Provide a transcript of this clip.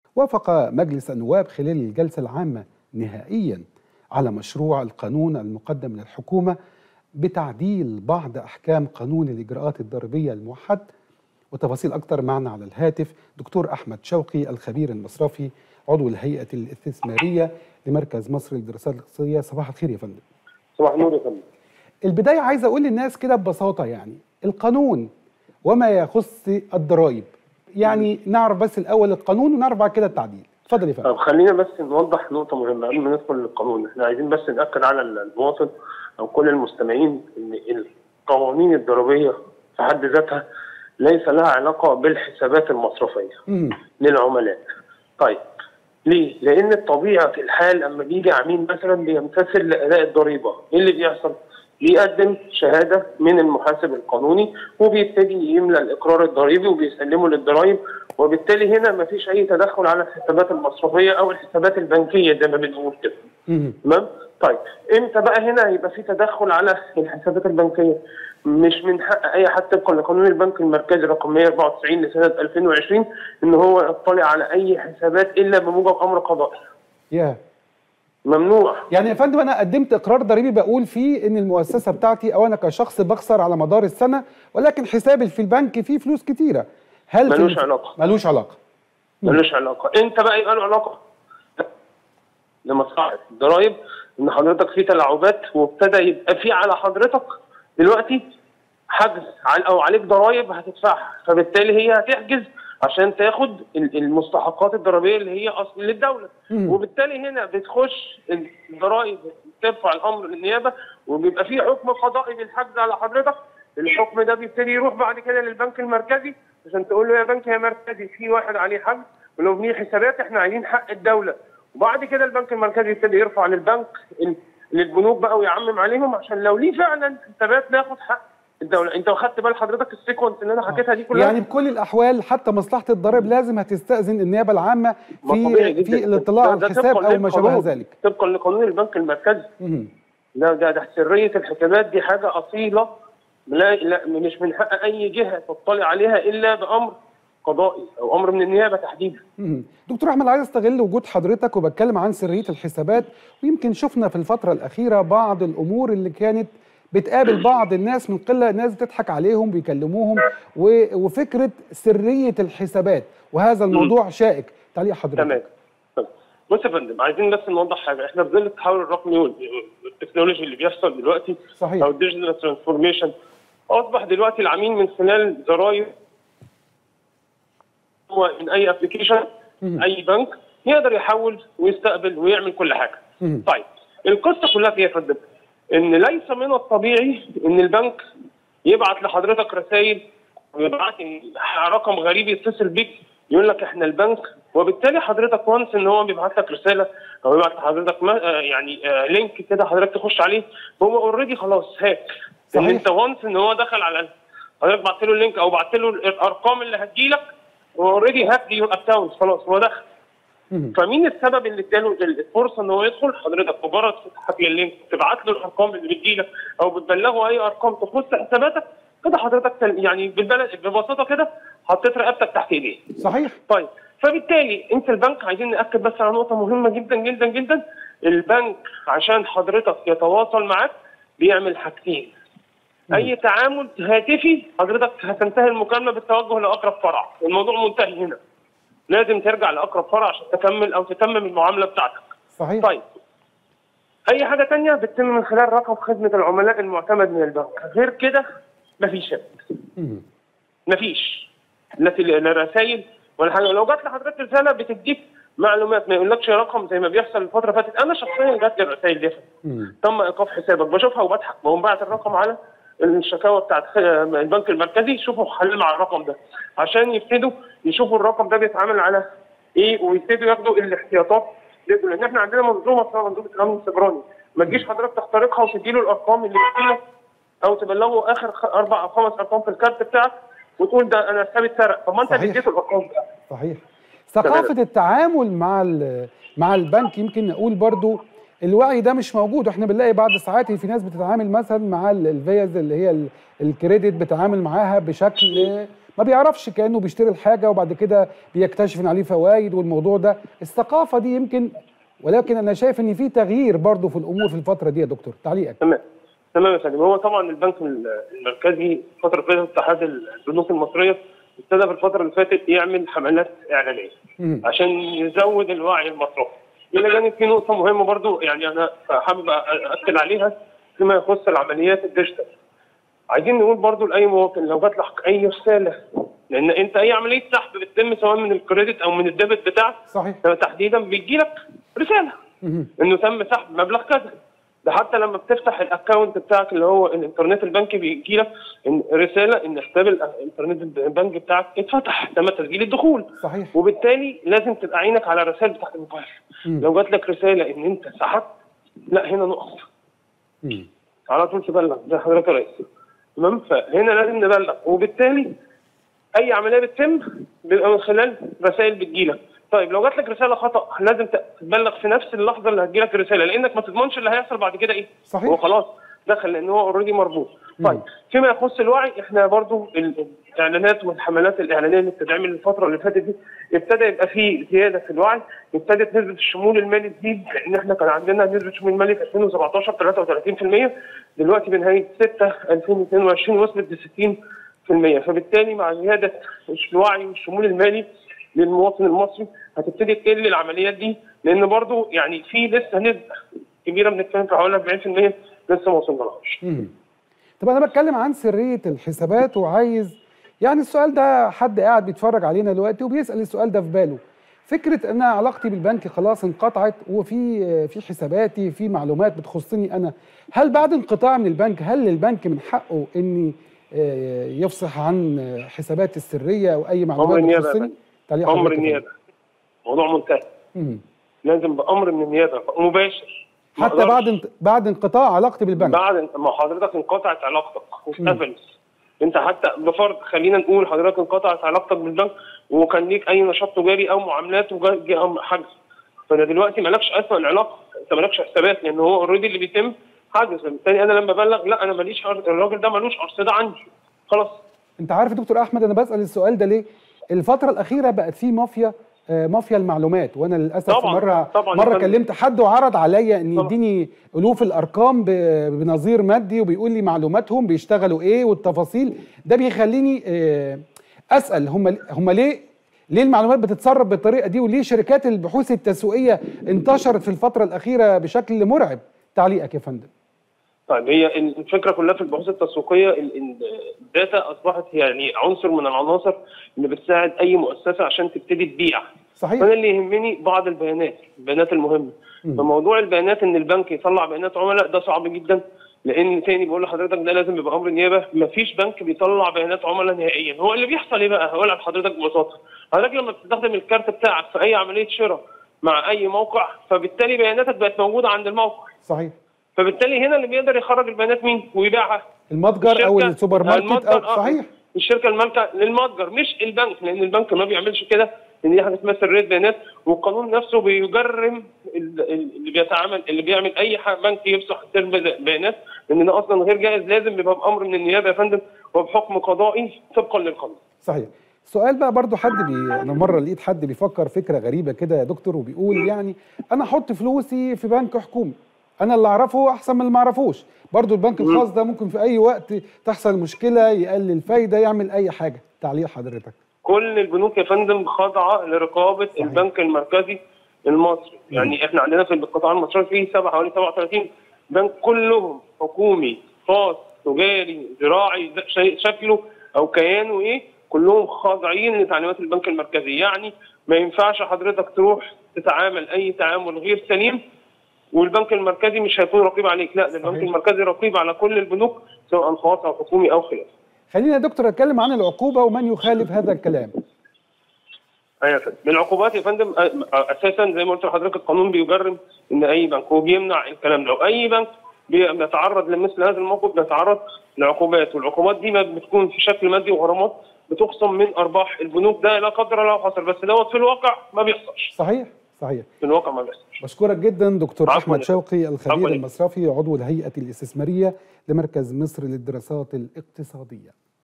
وافق مجلس النواب خلال الجلسة العامة نهائيا على مشروع القانون المقدم للحكومة بتعديل بعض أحكام قانون الإجراءات الضريبية الموحد وتفاصيل أكثر معنا على الهاتف دكتور أحمد شوقي الخبير المصرفي عضو الهيئة الاستثمارية لمركز مصر للدراسات الاقتصادية صباح الخير يا فندم صباح النور يا فندم البداية عايز أقول للناس كده ببساطة يعني القانون وما يخص الضرائب يعني نعرف بس الأول القانون ونعرف بعد كده التعديل اتفضل يا فندم طب خلينا بس نوضح نقطة مهمة قبل ما ندخل للقانون، احنا عايزين بس نأكد على المواطن أو كل المستمعين إن القوانين الضريبية في حد ذاتها ليس لها علاقة بالحسابات المصرفية مم. للعملاء. طيب ليه؟ لأن طبيعة الحال أما بيجي عميل مثلا بيمتثل لأداء الضريبة، إيه اللي بيحصل؟ بيقدم شهادة من المحاسب القانوني وبيبتدي يملى الإقرار الضريبي وبيسلمه للضرايب وبالتالي هنا مفيش أي تدخل على الحسابات المصرفية أو الحسابات البنكية زي ما بنقول كده. مم. تمام؟ طيب امتى بقى هنا يبقى في تدخل على الحسابات البنكيه؟ مش من حق اي حد طبقا لقانون البنك المركزي رقم 194 لسنه 2020 ان هو يطلع على اي حسابات الا بموجب امر قضائي. يا ممنوع يعني يا فندم انا قدمت اقرار ضريبي بقول فيه ان المؤسسه بتاعتي او انا كشخص بخسر على مدار السنه ولكن حسابي في البنك فيه فلوس كتيره هل في ملوش الف- علاقة. ملوش علاقه ملوش علاقه، انت بقى يبقى له علاقه لمصلحه الضرايب ان حضرتك في تلاعبات وابتدى يبقى في على حضرتك دلوقتي حجز على او عليك ضرايب هتدفعها فبالتالي هي هتحجز عشان تاخد ال- المستحقات الضريبيه اللي هي اصل للدوله مم. وبالتالي هنا بتخش الضرائب ترفع الامر للنيابه وبيبقى في حكم قضائي بالحجز على حضرتك الحكم ده بيبتدي يروح بعد كده للبنك المركزي عشان تقول له يا بنك يا مركزي في واحد عليه حجز ولو ليه حسابات احنا عايزين حق الدوله وبعد كده البنك المركزي يبتدي يرفع للبنك ال- للبنوك بقى ويعمم عليهم عشان لو ليه فعلا حسابات ناخد حق الدوله انت واخدت بال حضرتك السيكونس اللي انا حكيتها دي كلها يعني بكل الاحوال حتى مصلحه الضرائب لازم هتستاذن النيابه العامه ما طبيعي في جدا. في الاطلاع ده- على ده الحساب طبقاً او ما شابه للقانون. ذلك طبقا لقانون البنك المركزي مم. لا ده ده سريه الحسابات دي حاجه اصيله لا لا مش من حق اي جهه تطلع عليها الا بامر قضائي او امر من النيابه تحديدا مم. دكتور احمد عايز استغل وجود حضرتك وبتكلم عن سريه الحسابات ويمكن شفنا في الفتره الاخيره بعض الامور اللي كانت بتقابل بعض الناس من قله ناس بتضحك عليهم بيكلموهم و- وفكره سريه الحسابات وهذا الموضوع شائك تعليق حضرتك تمام طيب. بص يا فندم عايزين بس نوضح حاجه احنا في ظل التحول الرقمي وال- والتكنولوجي اللي بيحصل دلوقتي صحيح. او الديجيتال ترانسفورميشن اصبح دلوقتي العميل من خلال زراير هو من اي ابلكيشن مم. اي بنك يقدر يحول ويستقبل ويعمل كل حاجه مم. طيب القصه كلها في ايه يا فندم؟ ان ليس من الطبيعي ان البنك يبعت لحضرتك رسائل ويبعت رقم غريب يتصل بيك يقول لك احنا البنك وبالتالي حضرتك وانس ان هو بيبعت لك رساله او يبعت لحضرتك ما آه يعني آه لينك كده حضرتك تخش عليه هو اوريدي خلاص هاك ان صحيح. انت وانس ان هو دخل على حضرتك بعت له اللينك او بعت له الارقام اللي هتجيلك هو اوريدي هاك يور اكونت خلاص هو دخل مم. فمين السبب اللي اداله الفرصه ان هو يدخل حضرتك مجرد فتحك لللينك تبعت له الارقام اللي بتجيلك او بتبلغه اي ارقام تخص حساباتك كده حضرتك تل- يعني بالبلد ببساطه كده حطيت رقبتك تحت ايديه صحيح طيب فبالتالي انت البنك عايزين ناكد بس على نقطه مهمه جدا جدا جدا البنك عشان حضرتك يتواصل معاك بيعمل حاجتين اي تعامل هاتفي حضرتك هتنتهي المكالمه بالتوجه لاقرب فرع الموضوع منتهي هنا لازم ترجع لاقرب فرع عشان تكمل او تتمم المعامله بتاعتك صحيح طيب اي حاجه تانية بتتم من خلال رقم خدمه العملاء المعتمد من البنك غير كده مفيش مم. مفيش لا تل- لا رسائل ولا حاجه لو جات لحضرتك رساله بتديك معلومات ما يقولكش رقم زي ما بيحصل الفتره اللي فاتت انا شخصيا جات لي الرسائل دي مم. تم ايقاف حسابك بشوفها وبضحك بقوم باعت الرقم على الشكاوى بتاعت خ- البنك المركزي شوفوا حل مع الرقم ده عشان يبتدوا يشوفوا الرقم ده بيتعامل على ايه ويبتدوا ياخدوا الاحتياطات دي كلها. لان احنا عندنا منظومه اسمها منظومه الامن السيبراني ما تجيش حضرتك تخترقها وتديله الارقام اللي بتجيلك او تبلغه اخر خ- اربع او خمس ارقام في الكارت بتاعك وتقول ده انا حسابي اتسرق طب ما انت اللي صحيح. اديته الارقام ده صحيح ثقافة التعامل مع ال- مع البنك يمكن نقول برضو الوعي ده مش موجود واحنا بنلاقي بعض ساعات في ناس بتتعامل مثلا مع ال- الفيز اللي هي ال- الكريدت بتتعامل معاها بشكل ما بيعرفش كانه بيشتري الحاجه وبعد كده بيكتشف ان عليه فوائد والموضوع ده الثقافه دي يمكن ولكن انا شايف ان في تغيير برضه في الامور في الفتره دي يا دكتور تعليقك تمام تمام يا فندم هو طبعا البنك المركزي الفتره اللي فاتت اتحاد البنوك المصريه ابتدى في الفتره اللي فاتت يعمل حملات اعلانيه مم. عشان يزود الوعي المصرفي. الى جانب في نقطه مهمه برضو يعني انا حابب اكد عليها فيما يخص العمليات الديجيتال. عايزين نقول برضو لاي مواطن لو جات لك اي رساله لان انت اي عمليه سحب بتتم سواء من الكريدت او من الديبت بتاعك صحيح تحديدا بيجي لك رساله مم. انه تم سحب مبلغ كذا ده حتى لما بتفتح الاكونت بتاعك اللي هو الانترنت البنكي بيجي لك إن رساله ان حساب الانترنت البنك بتاعك اتفتح تم تسجيل الدخول صحيح وبالتالي لازم تبقى عينك على الرسائل بتاعت الموبايل مم. لو جات لك رساله ان انت سحبت لا هنا نقف مم. على طول تبلغ زي حضرتك يا ريس تمام فهنا لازم نبلغ وبالتالي اي عمليه بتتم بيبقى من خلال رسائل بتجيلك طيب لو جات لك رساله خطا لازم تبلغ في نفس اللحظه اللي هتجيلك الرساله لانك ما تضمنش اللي هيحصل بعد كده ايه صحيح. هو خلاص دخل لان هو اوريدي مربوط طيب فيما يخص الوعي احنا برضو ال- الاعلانات والحملات الاعلانيه اللي بتتعمل الفتره اللي فاتت دي ابتدى يبقى في زياده في الوعي ابتدت نسبه الشمول المالي تزيد لان احنا كان عندنا نسبه شمول مالي في 2017 33% دلوقتي بنهايه 6 2022 وصلت ل 60% فبالتالي مع زياده الوعي والشمول المالي للمواطن المصري هتبتدي تقل العمليات دي لان برضو يعني في لسه نسبه كبيره بنتكلم في حوالي 40% لسه ما وصلنالهاش مم. طب انا بتكلم عن سريه الحسابات وعايز يعني السؤال ده حد قاعد بيتفرج علينا دلوقتي وبيسال السؤال ده في باله فكره ان علاقتي بالبنك خلاص انقطعت وفي في حساباتي في معلومات بتخصني انا هل بعد انقطاع من البنك هل للبنك من حقه اني آه، يفصح عن حساباتي السريه او اي معلومات النيابة يا بتخصني فندم. تعليق امر حضرتك يا النيابه موضوع منتهي فندم. مم. لازم بامر من النيابه مباشر ما حتى أقدرش بعد انت- بعد انقطاع علاقتي بالبنك بعد ما حضرتك انقطعت علاقتك واتقفلت انت حتى بفرض خلينا نقول حضرتك انقطعت علاقتك بالبنك وكان ليك اي نشاط تجاري او معاملات وجاء امر حجز فانا دلوقتي مالكش اصلا علاقه انت مالكش حسابات لان هو اوريدي اللي بيتم حجز فبالتالي انا لما ابلغ لا انا ماليش أر- الراجل ده مالوش ارصده عندي خلاص انت عارف يا دكتور احمد انا بسال السؤال ده ليه الفتره الاخيره بقت في مافيا آه، مافيا المعلومات وانا للاسف طبعاً، مره طبعاً مره يا فندم. كلمت حد وعرض عليا ان طبعاً. يديني الوف الارقام ب- بنظير مادي وبيقول لي معلوماتهم بيشتغلوا ايه والتفاصيل ده بيخليني آه، اسال هم هم ليه ليه المعلومات بتتصرف بالطريقه دي وليه شركات البحوث التسويقيه انتشرت في الفتره الاخيره بشكل مرعب تعليقك يا فندم طيب هي الفكره كلها في البحوث التسويقيه ال- ال- الداتا اصبحت يعني عنصر من العناصر اللي بتساعد اي مؤسسه عشان تبتدي تبيع صحيح فانا اللي يهمني بعض البيانات البيانات المهمه مم. فموضوع البيانات ان البنك يطلع بيانات عملاء ده صعب جدا لان تاني بقول لحضرتك ده لازم يبقى امر نيابه مفيش بنك بيطلع بيانات عملاء نهائيا هو اللي بيحصل ايه بقى هقول لحضرتك ببساطه حضرتك لما بتستخدم الكارت بتاعك في اي عمليه شراء مع اي موقع فبالتالي بياناتك بقت موجوده عند الموقع صحيح فبالتالي هنا اللي بيقدر يخرج البيانات مين ويبيعها المتجر او الشركة- السوبر ماركت المتجر، او آه، صحيح الشركه المالكه للمتجر مش البنك لان البنك ما بيعملش كده ان دي حاجه اسمها سريه بيانات والقانون نفسه بيجرم ال- ال- اللي بيتعامل اللي بيعمل اي ح- بنك يفصح سر بي- بيانات لان ده اصلا غير جائز لازم يبقى بامر من النيابه يا فندم وبحكم قضائي طبقا للقانون. صحيح سؤال بقى برضو حد بي... انا مره لقيت حد بيفكر فكره غريبه كده يا دكتور وبيقول يعني انا احط فلوسي في بنك حكومي انا اللي اعرفه احسن من اللي ما اعرفوش برضو البنك الخاص ده ممكن في اي وقت تحصل مشكله يقلل فايده يعمل اي حاجه تعليق حضرتك كل البنوك يا فندم خاضعه لرقابه صحيح. البنك المركزي المصري، يعني احنا عندنا في القطاع المصرفي فيه سبعه حوالي 37 بنك كلهم حكومي خاص تجاري زراعي ز- شي- شكله او كيانه ايه كلهم خاضعين لتعليمات البنك المركزي، يعني ما ينفعش حضرتك تروح تتعامل اي تعامل غير سليم والبنك المركزي مش هيكون رقيب عليك، لا ده البنك صحيح. المركزي رقيب على كل البنوك سواء خاص او حكومي او خلافه. خلينا يا دكتور اتكلم عن العقوبه ومن يخالف هذا الكلام ايوه يا فندم من العقوبات يا فندم أ- اساسا زي ما قلت لحضرتك القانون بيجرم ان اي بنك وبيمنع الكلام ده واي بنك بي- بيتعرض لمثل هذا الموقف بيتعرض لعقوبات والعقوبات دي ما بتكون في شكل مادي وغرامات بتخصم من ارباح البنوك ده لا قدر الله حصل بس دوت في الواقع ما بيحصلش صحيح صحيح في الواقع ما بيحصلش بشكرك جدا دكتور عفواً احمد يا شوقي الخبير عفواً يا المصرفي عضو الهيئه الاستثماريه لمركز مصر للدراسات الاقتصاديه